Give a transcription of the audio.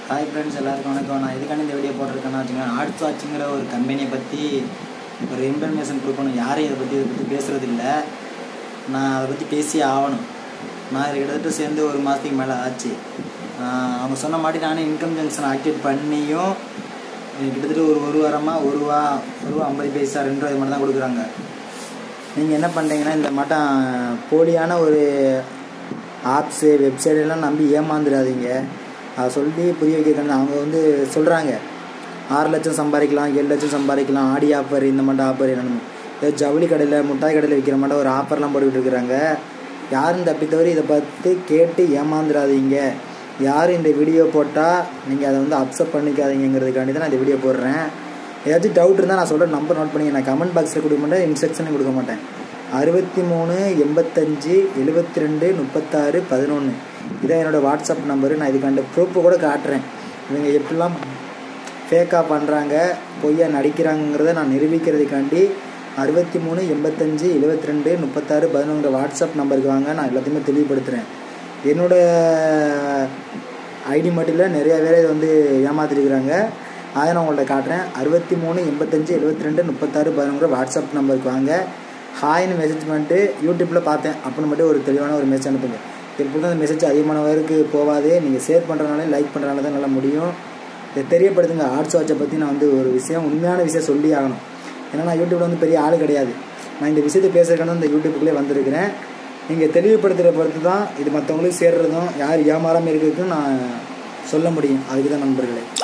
hi friends எல்லாருக்கும் வணக்கம் நான் இதுக்கான இந்த வீடியோ போட்டிருக்கேன்னா வச்சுக்கோங்க ஆர்ட்ஸ் வாட்சிங்கிற ஒரு கம்பெனியை பற்றி ஒரு இன்ஃபர்மேஷன் கொடுக்கணும் யாரும் இதை பற்றி இதை பற்றி பேசுகிறது இல்லை நான் அதை பற்றி பேசியே ஆகணும் நான் இது கிட்டத்தட்ட சேர்ந்து ஒரு மாதத்துக்கு மேலே ஆச்சு ஆஹ் அவங்க சொன்ன மாதிரி நானும் இன்கம் ஜங்ஷன் ஆக்டிவேட் பண்ணியும் எனக்கு கிட்டத்தட்ட ஒரு ஒரு வாரமாக ஒரு ரூபா ஒரு ரூபா ஐம்பது பைசா ரெண்டு ரூபா இது மட்டும் தான் கொடுக்குறாங்க நீங்கள் என்ன பண்ணுறீங்கன்னா இந்த மாட்டம் போலியான ஒரு ஆப்ஸு வெப்சைடெல்லாம் நம்பி ஏமாந்துடாதீங்க அதை சொல்லி புரிய வைக்கிறது அவங்க வந்து சொல்கிறாங்க ஆறு லட்சம் சம்பாதிக்கலாம் ஏழு லட்சம் சம்பாதிக்கலாம் ஆடி ஆஃபர் இந்த மாட்டம் ஆஃபர் என்னென்னு ஏதோ ஜவுளி கடையில் முட்டாய் கடையில் விற்கிற மாட்டம் ஒரு ஆஃபர்லாம் போட்டுக்கிட்டு இருக்கிறாங்க யாரும் தப்பி தவறி இதை பார்த்து கேட்டு ஏமாந்துடாதீங்க யாரும் இந்த வீடியோ போட்டால் நீங்கள் அதை வந்து அப்செப்ட் பண்ணிக்காதீங்கிறதுக்காண்டி தான் நான் இந்த வீடியோ போடுறேன் ஏதாச்சும் டவுட் இருந்தால் நான் சொல்கிற நம்பர் நோட் பண்ணி நான் கமெண்ட் பாக்ஸில் கொடுக்க மாட்டேன் இன்ஸ்ட்ரக்ஷனும் கொடுக்க மாட்டேன் அறுபத்தி மூணு எண்பத்தஞ்சு எழுபத்தி ரெண்டு முப்பத்தாறு பதினொன்று இதான் என்னோடய வாட்ஸ்அப் நம்பரு நான் இதுக்காண்ட ப்ரூஃபை கூட காட்டுறேன் இவங்க எப்படிலாம் ஃபேக்காக பண்ணுறாங்க பொய்யா நடிக்கிறாங்கிறத நான் நிரூபிக்கிறதுக்காண்டி அறுபத்தி மூணு எண்பத்தஞ்சு எழுபத்தி ரெண்டு முப்பத்தாறு பதினொன்று வாட்ஸ்அப் நம்பருக்கு வாங்க நான் எல்லாத்தையுமே தெளிவுபடுத்துகிறேன் என்னோடய ஐடி மட்டும் இல்லை நிறைய பேர் இதை வந்து ஏமாத்திருக்கிறாங்க அதை நான் உங்கள்ட்ட காட்டுறேன் அறுபத்தி மூணு எண்பத்தஞ்சு எழுபத்தி ரெண்டு முப்பத்தாறு பதினொன்று வாட்ஸ்அப் நம்பருக்கு வாங்க ஹாய்னு மெசேஜ் பண்ணிட்டு யூடியூப்பில் பார்த்தேன் அப்படின்னு மட்டும் ஒரு தெளிவான ஒரு மெசேஜ் அனுப்புங்க எப்படி அந்த மெசேஜ் அதிகமான பேருக்கு போகாது நீங்கள் ஷேர் பண்ணுறதுனால லைக் பண்ணுறதுனால தான் நல்லா முடியும் இதை தெரியப்படுத்துங்க ஆர்ட்ஸ் வாட்சை பற்றி நான் வந்து ஒரு விஷயம் உண்மையான விஷயம் சொல்லி ஆகணும் ஏன்னா நான் யூடியூப்பில் வந்து பெரிய ஆள் கிடையாது நான் இந்த விஷயத்தை பேசுறதுக்கான இந்த யூடியூப்புக்குள்ளே வந்திருக்கிறேன் நீங்கள் தெளிவுபடுத்துகிற பொறுத்து தான் இது மற்றவங்களுக்கு சேர்றதும் யார் ஏமாறாமல் இருக்கிறதுக்கும் நான் சொல்ல முடியும் அதுக்கு தான் நண்பர்களே